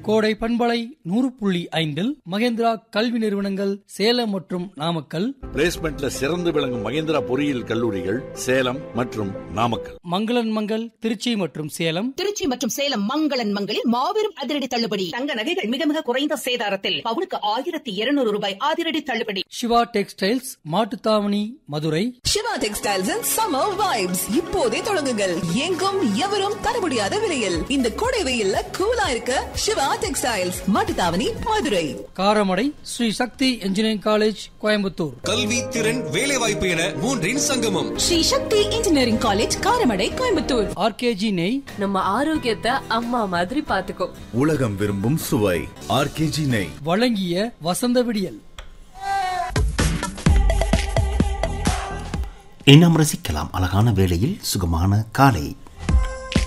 கோடை பண்பலை நூறு புள்ளி ஐந்தில் மகேந்திரா கல்வி நிறுவனங்கள் சேலம் மற்றும் நாமக்கல் பிளேஸ்மெண்ட்ல சிறந்து விளங்கும் மகேந்திரா பொறியியல் கல்லூரிகள் சேலம் மற்றும் நாமக்கல் மங்களன் மங்கள் திருச்சி மற்றும் சேலம் திருச்சி மற்றும் சேலம் மங்களன் மங்களில் மாபெரும் அதிரடி தள்ளுபடி தங்க நகைகள் மிக மிக குறைந்த சேதாரத்தில் பவுனுக்கு ஆயிரத்தி இருநூறு ரூபாய் அதிரடி தள்ளுபடி Siva textiles Mattuthavani Madurai Siva textiles and summer vibes இப்போதே தொடங்குங்கள் எங்கும் எவரும் தர முடியாத விலையில் இந்த கோடை வெயில்ல கூலா இருக்க Siva textiles Mattuthavani Madurai Karamadai Sri Sakthi engineering college Coimbatore கல்வி திறன் வேலைவாய்ப்பு என மூன்றின் சங்கமம் ஸ்ரீ சக்தி இன்ஜினியரிங் காலேஜ் காரமடை கோயம்புத்தூர் ஆர்கேஜி நெய் நம்ம ஆரோக்கியத்தை அம்மா மாதிரி பாத்துக்கோ உலகம் விரும்பும் சுவை ஆர்கேஜி நெய் வழங்கிய வசந்த விடியல் இன்னும் ரசிக்கலாம் அழகான வேளையில் சுகமான காலை